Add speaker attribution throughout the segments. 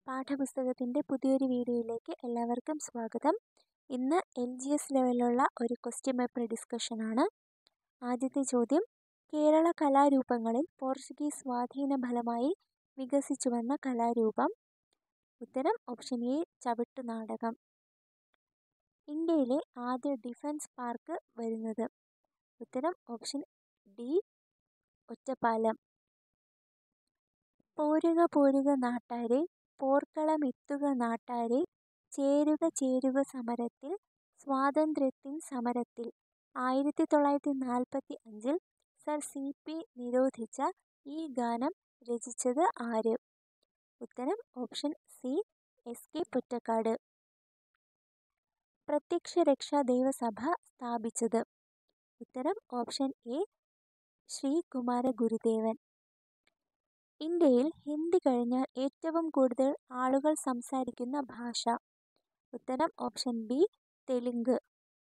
Speaker 1: പാഠപുസ്തകത്തിൻ്റെ പുതിയൊരു വീഡിയോയിലേക്ക് എല്ലാവർക്കും സ്വാഗതം ഇന്ന് എൽ ജി എസ് ലെവലിലുള്ള ഒരു ക്വസ്റ്റ്യൻ പേപ്പർ ഡിസ്കഷനാണ് ആദ്യത്തെ ചോദ്യം കേരള കലാരൂപങ്ങളിൽ പോർച്ചുഗീസ് സ്വാധീന ഫലമായി വികസിച്ചു വന്ന കലാരൂപം ഉത്തരം ഓപ്ഷൻ എ ചവിട്ടുനാടകം ഇന്ത്യയിലെ ആദ്യ ഡിഫൻസ് പാർക്ക് വരുന്നത് ഉത്തരം ഓപ്ഷൻ ഡി ഒറ്റപ്പാലം പോരുക പോരുക നാട്ടാരെ പോർക്കളമെത്തുക നാട്ടാരെ ചേരുക ചേരുക സമരത്തിൽ സ്വാതന്ത്ര്യത്തിൻ സമരത്തിൽ ആയിരത്തി തൊള്ളായിരത്തി നാൽപ്പത്തി അഞ്ചിൽ സർ സി പി നിരോധിച്ച ഈ ഗാനം രചിച്ചത് ആര് ഉത്തരം option C S K Pottekkatt പ്രത്യക്ഷ രക്ഷാ ദൈവസഭ സ്ഥാപിച്ചത് ഉത്തരം ഓപ്ഷൻ എ ശ്രീ കുമാര ഗുരുദേവൻ ഇന്ത്യയിൽ ഹിന്ദി കഴിഞ്ഞാൽ ഏറ്റവും കൂടുതൽ ആളുകൾ സംസാരിക്കുന്ന ഭാഷ ഉത്തരം ഓപ്ഷൻ ബി തെലുങ്ക്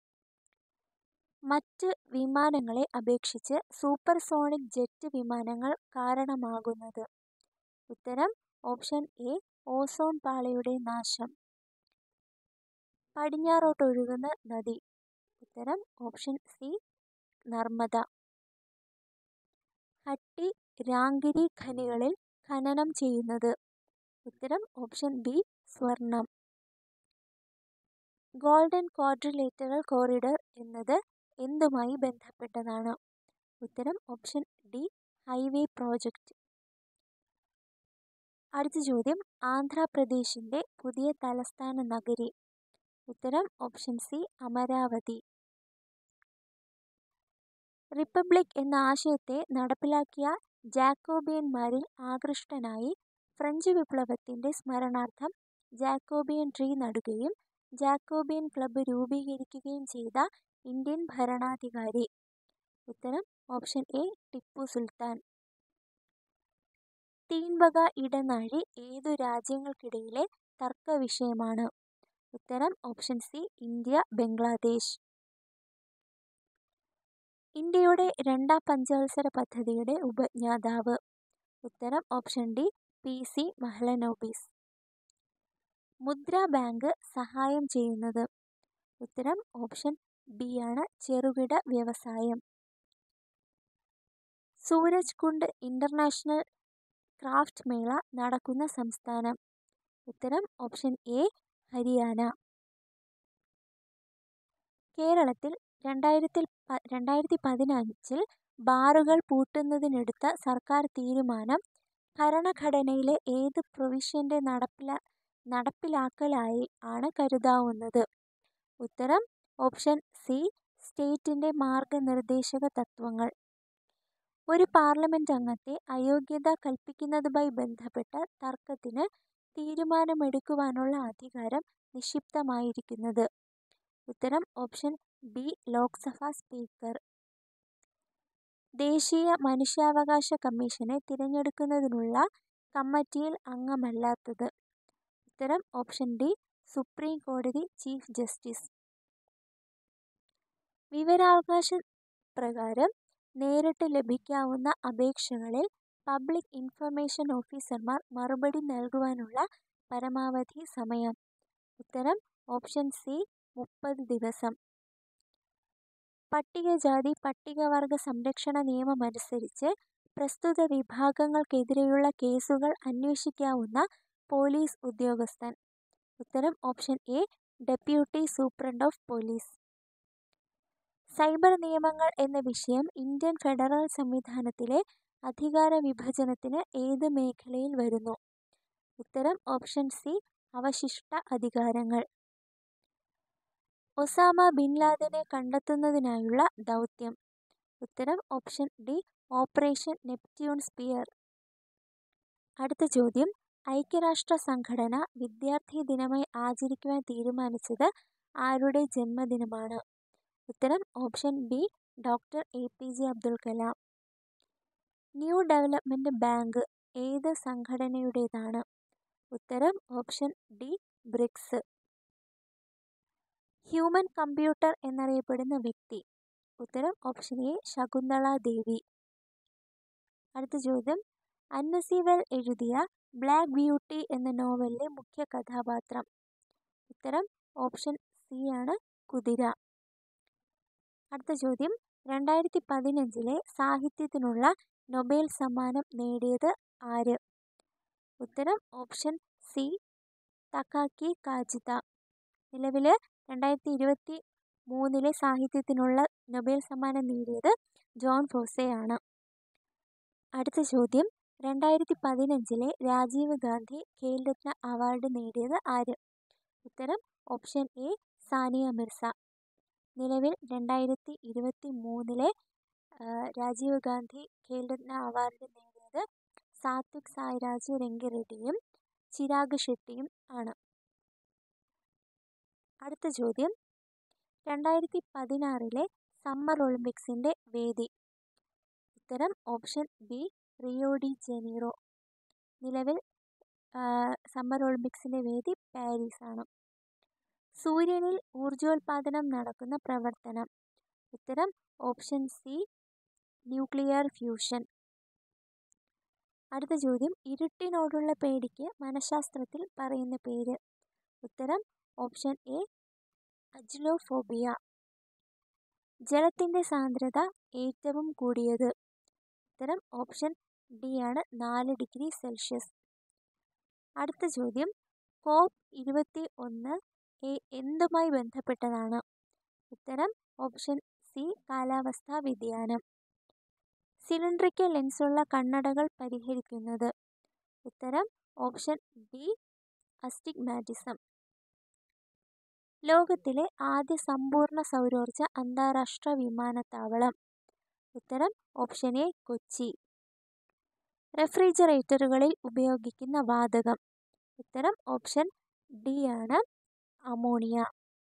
Speaker 1: മറ്റ് വിമാനങ്ങളെ അപേക്ഷിച്ച് സൂപ്പർസോണിക് ജെറ്റ് വിമാനങ്ങൾ കാരണമാകുന്നത് ഉത്തരം ഓപ്ഷൻ എ ഓസോൺ പാളിയുടെ നാശം പടിഞ്ഞാറോട്ടൊഴുകുന്ന നദി ഉത്തരം ഓപ്ഷൻ സി നർമ്മദ ഹട്ടി രാങ്കിരി ഖനികളിൽ ഖനനം ചെയ്യുന്നത് ഉത്തരം ഓപ്ഷൻ ബി സ്വർണം ഗോൾഡൻ ക്വാഡ്രിലേറ്ററൽ കോറിഡർ എന്നത് എന്തുമായി ബന്ധപ്പെട്ടതാണ് ഉത്തരം ഓപ്ഷൻ ഡി ഹൈവേ പ്രോജക്റ്റ് അടുത്ത ചോദ്യം ആന്ധ്രാപ്രദേശിൻ്റെ പുതിയ തലസ്ഥാന നഗരി ഉത്തരം ഓപ്ഷൻ സി അമരാവതി റിപ്പബ്ലിക് എന്ന ആശയത്തെ നടപ്പിലാക്കിയ ജാക്കോബിയന്മാരിൽ ആകൃഷ്ടനായി ഫ്രഞ്ച് വിപ്ലവത്തിൻ്റെ സ്മരണാർത്ഥം ജാക്കോബിയൻ ട്രീ നടുകയും ജാക്കോബിയൻ ക്ലബ്ബ് രൂപീകരിക്കുകയും ചെയ്ത ഇന്ത്യൻ ഭരണാധികാരി ഉത്തരം ഓപ്ഷൻ എ ടിപ്പു സുൽത്താൻ തീൻവക ഇടനാഴി ഏതു രാജ്യങ്ങൾക്കിടയിലെ തർക്ക വിഷയമാണ് ഉത്തരം ഓപ്ഷൻ സി ഇന്ത്യ ബംഗ്ലാദേശ് ഇന്ത്യയുടെ രണ്ടാം പഞ്ചവത്സര പദ്ധതിയുടെ ഉപജ്ഞാതാവ് ഉത്തരം option D P C Mahalanobis Mudra bank സഹായം ചെയ്യുന്നത് ഉത്തരം ഓപ്ഷൻ ബി ആണ് ചെറുകിട വ്യവസായം സൂരജ് കുണ്ട് ഇൻ്റർനാഷണൽ ക്രാഫ്റ്റ് മേള നടക്കുന്ന സംസ്ഥാനം ഉത്തരം ഓപ്ഷൻ എ ഹരിയാന കേരളത്തിൽ രണ്ടായിരത്തിൽ രണ്ടായിരത്തി പതിനഞ്ചിൽ ബാറുകൾ പൂട്ടുന്നതിനെടുത്ത സർക്കാർ തീരുമാനം ഭരണഘടനയിലെ ഏത് പ്രൊവിഷ്യൻ്റെ നടപ്പില നടപ്പിലാക്കലായി ആണ് കരുതാവുന്നത് ഉത്തരം ഓപ്ഷൻ സി സ്റ്റേറ്റിൻ്റെ മാർഗനിർദ്ദേശക തത്വങ്ങൾ ഒരു പാർലമെൻറ്റ് അംഗത്തെ അയോഗ്യത കൽപ്പിക്കുന്നതുമായി ബന്ധപ്പെട്ട തർക്കത്തിന് തീരുമാനമെടുക്കുവാനുള്ള അധികാരം നിക്ഷിപ്തമായിരിക്കുന്നത് ഉത്തരം ഓപ്ഷൻ ബി ലോക്സഭാ സ്പീക്കർ ദേശീയ മനുഷ്യാവകാശ കമ്മീഷനെ തിരഞ്ഞെടുക്കുന്നതിനുള്ള കമ്മിറ്റിയിൽ അംഗമല്ലാത്തത് ഉത്തരം ഓപ്ഷൻ ഡി സുപ്രീം കോടതി ചീഫ് ജസ്റ്റിസ് വിവരാവകാശ പ്രകാരം നേരിട്ട് ലഭിക്കാവുന്ന അപേക്ഷകളിൽ പബ്ലിക് ഇൻഫർമേഷൻ ഓഫീസർമാർ മറുപടി നൽകുവാനുള്ള പരമാവധി സമയം ഉത്തരം ഓപ്ഷൻ സി മുപ്പത് ദിവസം പട്ടികജാതി പട്ടികവർഗ സംരക്ഷണ നിയമമനുസരിച്ച് പ്രസ്തുത വിഭാഗങ്ങൾക്കെതിരെയുള്ള കേസുകൾ അന്വേഷിക്കാവുന്ന പോലീസ് ഉദ്യോഗസ്ഥൻ ഉത്തരം option A deputy superintendent of police cyber നിയമങ്ങൾ എന്ന വിഷയം ഇന്ത്യൻ ഫെഡറൽ സംവിധാനത്തിലെ അധികാര വിഭജനത്തിന് ഏത് മേഖലയിൽ വരുന്നു ഉത്തരം ഓപ്ഷൻ സി അവശിഷ്ട അധികാരങ്ങൾ ഒസാമ ബിൻ ലാദനെ കണ്ടെത്തുന്നതിനായുള്ള ദൗത്യം ഉത്തരം option D operation Neptune spear അടുത്ത ചോദ്യം ഐക്യരാഷ്ട്ര സംഘടന വിദ്യാർത്ഥി ദിനമായി ആചരിക്കുവാൻ തീരുമാനിച്ചത് ആരുടെ ജന്മദിനമാണ് ഉത്തരം option B doctor A P J Abdul Kalam new development bank ഏത് സംഘടനയുടേതാണ് ഉത്തരം option D BRICS human computer എന്നറിയപ്പെടുന്ന വ്യക്തി ഉത്തരം ഓപ്ഷൻ എ ശകുന്തള ദേവി അടുത്ത ചോദ്യം അന്നസിവൽ എഴുതിയ ബ്ലാക്ക് ബ്യൂട്ടി എന്ന നോവലിലെ മുഖ്യ കഥാപാത്രം ഉത്തരം ഓപ്ഷൻ സി ആണ് കുതിര അടുത്ത ചോദ്യം രണ്ടായിരത്തി പതിനഞ്ചിലെ സാഹിത്യത്തിനുള്ള നൊബേൽ സമ്മാനം നേടിയത് ആര് ഉത്തരം ഓപ്ഷൻ സി തക്കാക്കി കാജിത നിലവിൽ രണ്ടായിരത്തി ഇരുപത്തി മൂന്നിലെ സാഹിത്യത്തിനുള്ള നൊബേൽ സമ്മാനം നേടിയത് ജോൺ ഫോസെയാണ് അടുത്ത ചോദ്യം രണ്ടായിരത്തി പതിനഞ്ചിലെ രാജീവ് ഗാന്ധി ഖേൽരത്ന അവാർഡ് നേടിയത് ആര് ഉത്തരം ഓപ്ഷൻ എ സാനിയ മിർസ നിലവിൽ രണ്ടായിരത്തി ഇരുപത്തി മൂന്നിലെ രാജീവ് ഗാന്ധി ഖേൽരത്ന അവാർഡ് നേടിയത് സാത്വിക് സായിരാജ് രംഗിറെഡ്ഡിയും ചിരാഗ് ഷെട്ടിയും ആണ് അടുത്ത ചോദ്യം രണ്ടായിരത്തി പതിനാറിലെ സമ്മർ ഒളിമ്പിക്സിൻ്റെ വേദി ഉത്തരം option B Rio de Janeiro നിലവിൽ സമ്മർ ഒളിമ്പിക്സിൻ്റെ വേദി പാരീസ് ആണ് സൂര്യനിൽ ഊർജോൽപാദനം നടക്കുന്ന പ്രവർത്തനം ഉത്തരം ഓപ്ഷൻ സി ന്യൂക്ലിയർ ഫ്യൂഷൻ അടുത്ത ചോദ്യം ഇരുട്ടിനോടുള്ള പേടിക്ക് മനഃശാസ്ത്രത്തിൽ പറയുന്ന പേര് ഉത്തരം ഓപ്ഷൻ എ അജ്ലോഫോബിയ ജലത്തിൻ്റെ സാന്ദ്രത ഏറ്റവും കൂടിയത് ഉത്തരം ഓപ്ഷൻ ഡി ആണ് നാല് ഡിഗ്രി സെൽഷ്യസ് അടുത്ത ചോദ്യം കോപ്പ് ഇരുപത്തി ഒന്ന് എ എന്തുമായി ബന്ധപ്പെട്ടതാണ് ഉത്തരം ഓപ്ഷൻ സി കാലാവസ്ഥാ വ്യതിയാനം സിലിണ്ടറിക്കൽ ലെൻസുള്ള കണ്ണടകൾ പരിഹരിക്കുന്നത് ഉത്തരം ഓപ്ഷൻ ബി അസ്റ്റിഗ്മാറ്റിസം ലോകത്തിലെ ആദ്യ സമ്പൂർണ്ണ സൗരോർജ അന്താരാഷ്ട്ര വിമാനത്താവളം ഉത്തരം ഓപ്ഷൻ എ കൊച്ചി റെഫ്രിജറേറ്ററുകളിൽ ഉപയോഗിക്കുന്ന വാതകം ഉത്തരം ഓപ്ഷൻ ഡി ആണ് അമോണിയ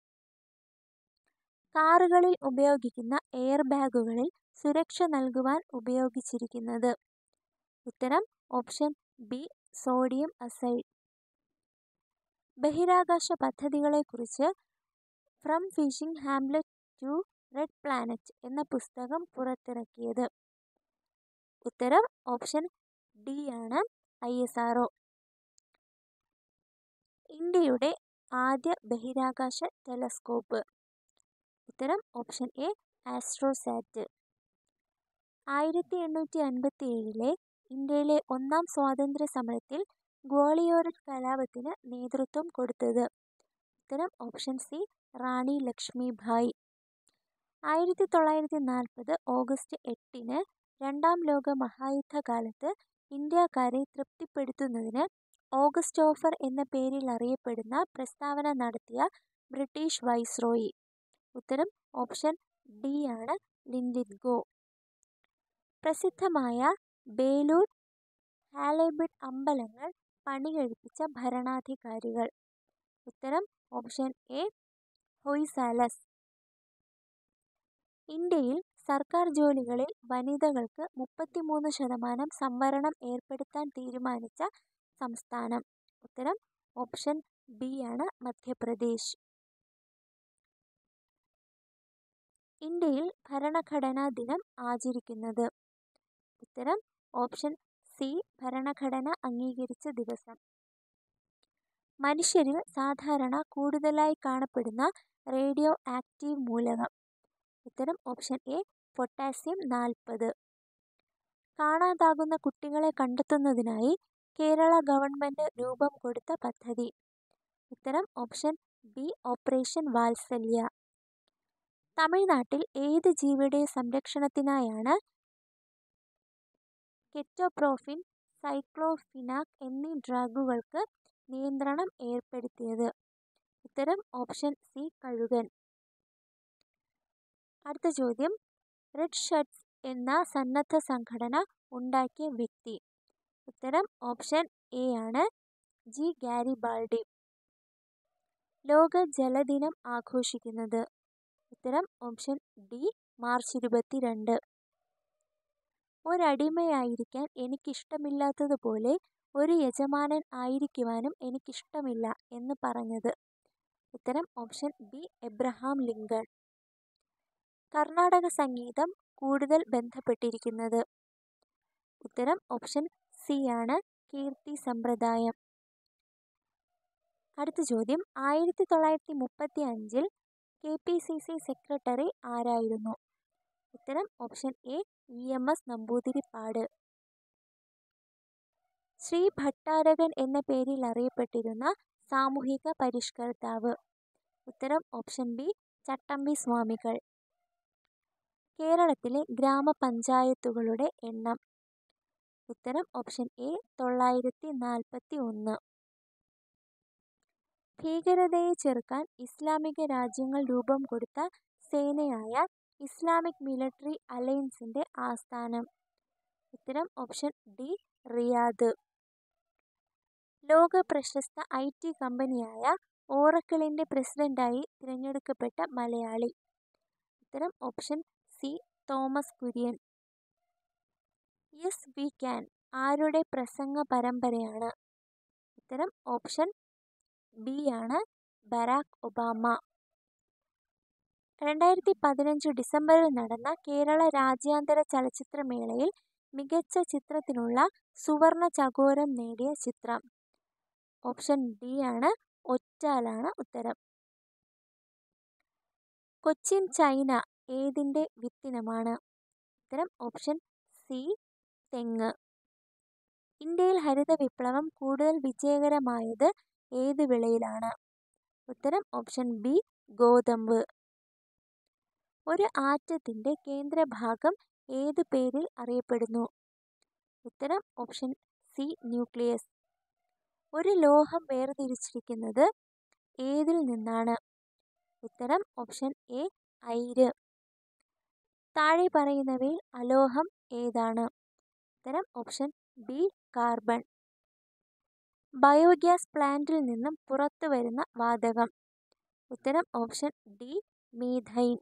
Speaker 1: കാറുകളിൽ ഉപയോഗിക്കുന്ന എയർ ബാഗുകളിൽ സുരക്ഷ നൽകുവാൻ ഉപയോഗിച്ചിരിക്കുന്നത് ഉത്തരം ഓപ്ഷൻ ബി സോഡിയം അസൈഡ് ബഹിരാകാശ പദ്ധതികളെക്കുറിച്ച് from fishing hamlet to red planet എന്ന പുസ്തകം പുറത്തിറക്കിയത് ഉത്തരം ഓപ്ഷൻ ഡി ആണ് ഐ എസ് ആർ ഒ ഇന്ത്യയുടെ ആദ്യ ബഹിരാകാശ ടെലസ്കോപ്പ് ഉത്തരം ഓപ്ഷൻ എ ആസ്ട്രോസാറ്റ് ആയിരത്തി എണ്ണൂറ്റി അൻപത്തി ഏഴിലെ ഇന്ത്യയിലെ ഒന്നാം സ്വാതന്ത്ര്യ സമരത്തിൽ ഗ്വാളിയോറൻ കലാപത്തിന് നേതൃത്വം കൊടുത്തത് ഉത്തരം ഓപ്ഷൻ സി റാണി ലക്ഷ്മിഭായ് ആയിരത്തി തൊള്ളായിരത്തി നാൽപ്പത് ഓഗസ്റ്റ് എട്ടിന് രണ്ടാം ലോക മഹായുദ്ധകാലത്ത് ഇന്ത്യക്കാരെ തൃപ്തിപ്പെടുത്തുന്നതിന് ഓഗസ്റ്റ് ഓഫർ എന്ന പേരിൽ അറിയപ്പെടുന്ന പ്രസ്താവന നടത്തിയ ബ്രിട്ടീഷ് വൈസ്രോയി ഉത്തരം ഓപ്ഷൻ ഡി ആണ് ലിൻലിത്ഗോ പ്രസിദ്ധമായ ബേലൂർ ഹാലേബിഡ് അമ്പലങ്ങൾ പണികഴിപ്പിച്ച ഭരണാധികാരികൾ ഉത്തരം ഓപ്ഷൻ എ ഹൊയ്സാലസ് ഇന്ത്യയിൽ സർക്കാർ ജോലികളിൽ വനിതകൾക്ക് മുപ്പത്തിമൂന്ന് ശതമാനം സംവരണം ഏർപ്പെടുത്താൻ തീരുമാനിച്ച സംസ്ഥാനം ഉത്തരം ഓപ്ഷൻ ബി ആണ് മധ്യപ്രദേശ് ഇന്ത്യയിൽ ഭരണഘടനാ ദിനം ആചരിക്കുന്നത് ഉത്തരം ഓപ്ഷൻ സി ഭരണഘടന അംഗീകരിച്ച ദിവസം മനുഷ്യരിൽ സാധാരണ കൂടുതലായി കാണപ്പെടുന്ന റേഡിയോ ആക്റ്റീവ് മൂലകം ഉത്തരം ഓപ്ഷൻ എ പൊട്ടാസ്യം നാൽപ്പത് കാണാതാകുന്ന കുട്ടികളെ കണ്ടെത്തുന്നതിനായി കേരള ഗവൺമെൻറ് രൂപം കൊടുത്ത പദ്ധതി ഉത്തരം ഓപ്ഷൻ ബി ഓപ്പറേഷൻ വാത്സല്യ തമിഴ്നാട്ടിൽ ഏത് ജീവിയുടെ സംരക്ഷണത്തിനായാണ് കെറ്റോപ്രോഫിൻ സൈക്ലോഫിനാക് എന്നീ ഡ്രഗുകൾക്ക് നിയന്ത്രണം ഏർപ്പെടുത്തിയത് ഉത്തരം ഓപ്ഷൻ സി കഴുകൻ അടുത്ത ചോദ്യം റെഡ് ഷർട്ട്സ് എന്ന സന്നദ്ധ സംഘടന ഉണ്ടാക്കിയ വ്യക്തി ഉത്തരം ഓപ്ഷൻ എ ആണ് ജി ഗാരിബാൾഡി ലോക ജലദിനം ആഘോഷിക്കുന്നത് ഉത്തരം ഓപ്ഷൻ ഡി മാർച്ച് ഇരുപത്തിരണ്ട് ഒരടിമയായിരിക്കാൻ എനിക്കിഷ്ടമില്ലാത്തതുപോലെ ഒരു യജമാനൻ ആയിരിക്കുവാനും എനിക്കിഷ്ടമില്ല എന്ന് പറഞ്ഞത് ഉത്തരം option B Abraham Lincoln Karnataka സംഗീതം കൂടുതൽ ബന്ധപ്പെട്ടിരിക്കുന്നത് ഉത്തരം ഓപ്ഷൻ സി ആണ് കീർത്തി സമ്പ്രദായം അടുത്ത ചോദ്യം ആയിരത്തി തൊള്ളായിരത്തി മുപ്പത്തി അഞ്ചിൽ K P C C secretary ആരായിരുന്നു ഉത്തരം option A E M S Namboodiripad Sri Bhattarakan എന്ന പേരിൽ അറിയപ്പെട്ടിരുന്ന സാമൂഹിക പരിഷ്കർത്താവ് ഉത്തരം ഓപ്ഷൻ ബി ചട്ടമ്പി സ്വാമികൾ കേരളത്തിലെ ഗ്രാമപഞ്ചായത്തുകളുടെ എണ്ണം ഉത്തരം ഓപ്ഷൻ എ തൊള്ളായിരത്തി നാൽപ്പത്തി ഒന്ന് ഭീകരതയെ ചെറുക്കാൻ ഇസ്ലാമിക രാജ്യങ്ങൾ രൂപം കൊടുത്ത സേനയായ ഇസ്ലാമിക് മിലിട്ടറി അലയൻസിന്റെ ആസ്ഥാനം ഉത്തരം ഓപ്ഷൻ ഡി റിയാദ് ലോക പ്രശസ്ത ഐ ടി കമ്പനിയായ ഓറക്കിളിന്റെ പ്രസിഡന്റായി തിരഞ്ഞെടുക്കപ്പെട്ട മലയാളി ഉത്തരം option C Thomas Kurian yes we can ആരുടെ പ്രസംഗ പരമ്പരയാണ് ഉത്തരം ഓപ്ഷൻ ബി ആണ് ബരാക് ഒബാമ രണ്ടായിരത്തി പതിനഞ്ച് ഡിസംബറിൽ നടന്ന കേരള രാജ്യാന്തര ചലച്ചിത്രമേളയിൽ മികച്ച ചിത്രത്തിനുള്ള സുവർണ ചകോരം നേടിയ ചിത്രം ഓപ്ഷൻ ഡി ആണ് ഒറ്റാലാണ് ഉത്തരം കൊച്ചിൻ ചൈന ഏതിൻ്റെ വിത്തിനമാണ് ഉത്തരം ഓപ്ഷൻ സി തെങ്ങ് ഇന്ത്യയിൽ ഹരിത വിപ്ലവം കൂടുതൽ വിജയകരമായത് ഏത് വിളയിലാണ് ഉത്തരം ഓപ്ഷൻ ബി ഗോതമ്പ് ഒരു ആറ്റത്തിൻ്റെ കേന്ദ്രഭാഗം ഏത് പേരിൽ അറിയപ്പെടുന്നു ഉത്തരം ഓപ്ഷൻ സി ന്യൂക്ലിയസ് ഒരു ലോഹം വേർതിരിച്ചിരിക്കുന്നത് ഏതിൽ നിന്നാണ് ഉത്തരം ഓപ്ഷൻ എ അയിര് താഴെ പറയുന്നവയിൽ അലോഹം ഏതാണ് ഉത്തരം ഓപ്ഷൻ ബി കാർബൺ ബയോഗ്യാസ് പ്ലാന്റിൽ നിന്നും പുറത്തു വരുന്ന വാതകം ഉത്തരം ഓപ്ഷൻ ഡി മീഥൈൻ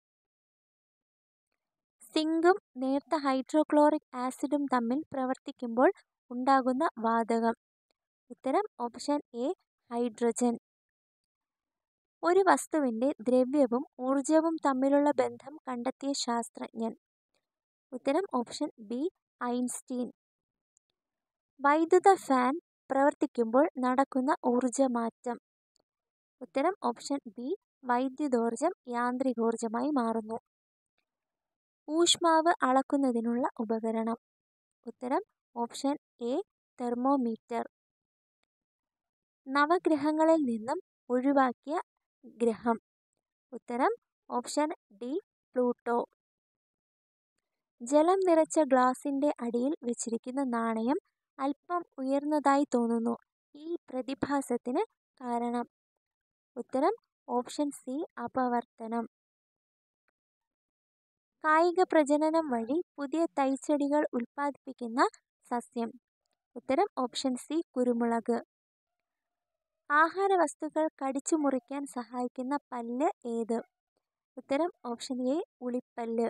Speaker 1: സിങ്കും നേർത്ത ഹൈഡ്രോക്ലോറിക് ആസിഡും തമ്മിൽ പ്രവർത്തിക്കുമ്പോൾ ഉണ്ടാകുന്ന വാതകം ഉത്തരം ഓപ്ഷൻ എ ഹൈഡ്രജൻ ഒരു വസ്തുവിൻ്റെ ദ്രവ്യവും ഊർജവും തമ്മിലുള്ള ബന്ധം കണ്ടെത്തിയ ശാസ്ത്രജ്ഞൻ ഉത്തരം ഓപ്ഷൻ ബി ഐൻസ്റ്റീൻ വൈദ്യുത ഫാൻ പ്രവർത്തിക്കുമ്പോൾ നടക്കുന്ന ഊർജമാറ്റം ഉത്തരം ഓപ്ഷൻ ബി വൈദ്യുതോർജം യാന്ത്രികോർജമായി മാറുന്നു ഊഷ്മാവ് അളക്കുന്നതിനുള്ള ഉപകരണം ഉത്തരം ഓപ്ഷൻ എ തെർമോമീറ്റർ നവഗ്രഹങ്ങളിൽ നിന്നും ഒഴിവാക്കിയ ഗ്രഹം ഉത്തരം ഓപ്ഷൻ ഡി പ്ലൂട്ടോ ജലം നിറച്ച ഗ്ലാസിൻ്റെ അടിയിൽ വെച്ചിരിക്കുന്ന നാണയം അല്പം ഉയർന്നതായി തോന്നുന്നു ഈ പ്രതിഭാസത്തിന് കാരണം ഉത്തരം ഓപ്ഷൻ സി അപവർത്തനം കായിക പ്രജനനം വഴി പുതിയ തൈച്ചെടികൾ ഉൽപ്പാദിപ്പിക്കുന്ന സസ്യം ഉത്തരം ഓപ്ഷൻ സി കുരുമുളക് ആഹാരവസ്തുക്കൾ കടിച്ചു മുറിക്കാൻ സഹായിക്കുന്ന പല്ല് ഏത് ഉത്തരം ഓപ്ഷൻ എ ഉളിപ്പല്ല്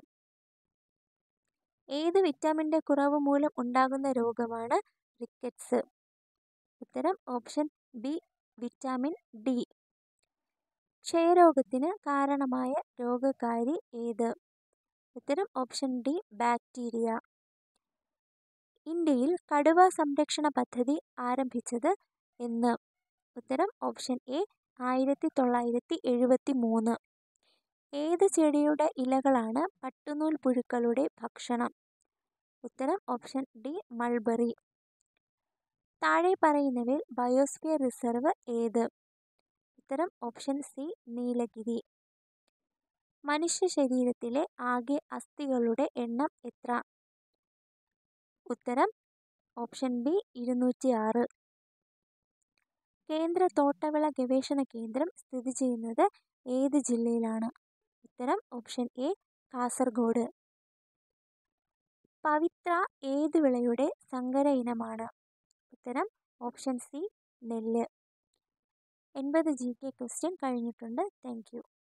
Speaker 1: ഏത് വിറ്റാമിൻ്റെ കുറവ് മൂലം ഉണ്ടാകുന്ന രോഗമാണ് റിക്കറ്റ്സ് ഉത്തരം ഓപ്ഷൻ ബി വിറ്റാമിൻ ഡി ക്ഷയരോഗത്തിന് കാരണമായ രോഗകാരി ഏത് ഉത്തരം ഓപ്ഷൻ ഡി ബാക്ടീരിയ ഇന്ത്യയിൽ കടുവ സംരക്ഷണ പദ്ധതി ആരംഭിച്ചത് എന്ന് ഉത്തരം ഓപ്ഷൻ എ ആയിരത്തി തൊള്ളായിരത്തി എഴുപത്തി മൂന്ന് ഏത് ചെടിയുടെ ഇലകളാണ് പട്ടുനൂൽ പുഴുക്കളുടെ ഭക്ഷണം ഉത്തരം ഓപ്ഷൻ ഡി മൾബറി താഴെ പറയുന്നവയിൽ ബയോസ്ഫിയർ റിസർവ് ഏത് ഉത്തരം ഓപ്ഷൻ സി നീലഗിരി മനുഷ്യ ശരീരത്തിലെ ആകെ അസ്ഥികളുടെ എണ്ണം എത്ര ഉത്തരം ഓപ്ഷൻ ബി ഇരുന്നൂറ്റി ആറ് കേന്ദ്ര തോട്ടവിള ഗവേഷണ കേന്ദ്രം സ്ഥിതി ചെയ്യുന്നത് ഏത് ജില്ലയിലാണ് ഉത്തരം ഓപ്ഷൻ എ കാസർഗോഡ് പവിത്ര ഏത് വിളയുടെ സങ്കര ഇനമാണ് ഉത്തരം ഓപ്ഷൻ സി നെല്ല് എൺപത് ജി കെ ക്വസ്റ്റ്യൻ കഴിഞ്ഞിട്ടുണ്ട് താങ്ക് യു